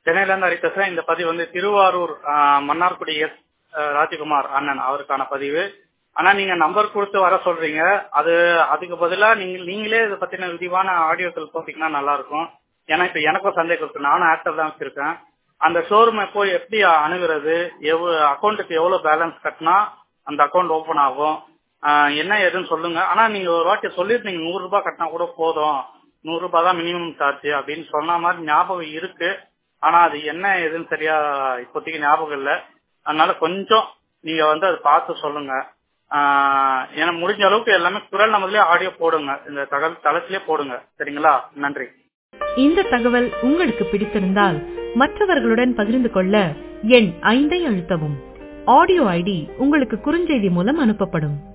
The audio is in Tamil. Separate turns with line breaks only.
சென்னையில இருந்து ஹரி பேசுறேன் இந்த பதிவு வந்து திருவாரூர் ஆஹ், மன்னார்குடி எஸ் ஆஹ், ராஜகுமார் அண்ணன் அவருக்கான பதிவு ஆனா நீங்க நம்பர் கொடுத்து வர சொல்றீங்க அது அதுக்கு பதிலா நீங்க நீங்களே இதை பத்தின விரிவான ஆடியோக்கள் போட்டீங்கன்னா நல்லா இருக்கும் ஏன்னா இப்ப எனக்கும் சந்தேகம் இருக்கு நானும் ஆக்டர் தான் வச்சிருக்கேன் அந்த ஷோரூமை போய் எப்படி அணுகிறது எவ்வளவு அக்கௌண்ட்டுக்கு எவ்வளவு பேலன்ஸ் கட்டினா அந்த அக்கௌண்ட் ஓபன் ஆகும் ஆஹ் என்ன ஏதுன்னு சொல்லுங்க ஆனா நீங்க ஒரு வாட்டி சொல்லிருந்தீங்க நூறு ரூபாய் கட்டினா கூட போதும் நூறு ரூபாய் தான் மினிமம் சார்ஜ் அப்படின்னு சொன்ன மாதிரி ஞாபகம் இருக்கு ஆனா அது என்ன ஏதுன்னு சரியா இப்போதைக்கு ஞாபகம் இல்ல அதனால கொஞ்சம் நீங்க வந்து அதை பார்த்து சொல்லுங்க ஆஹ் ஏன்னா முடிஞ்ச அளவுக்கு எல்லாமே குரல் நம்மளே ஆடியோ போடுங்க இந்த தகவல் தளத்திலே போடுங்க சரிங்களா நன்றி
இந்த தகவல் உங்களுக்கு பிடித்திருந்தால் மற்றவர்களுடன் பகிர்ந்து கொள்ள எண் ஐந்தை அழுத்தவும் ஆடியோ ஐடி உங்களுக்கு குறுஞ்செய்தி மூலம் அனுப்பப்படும்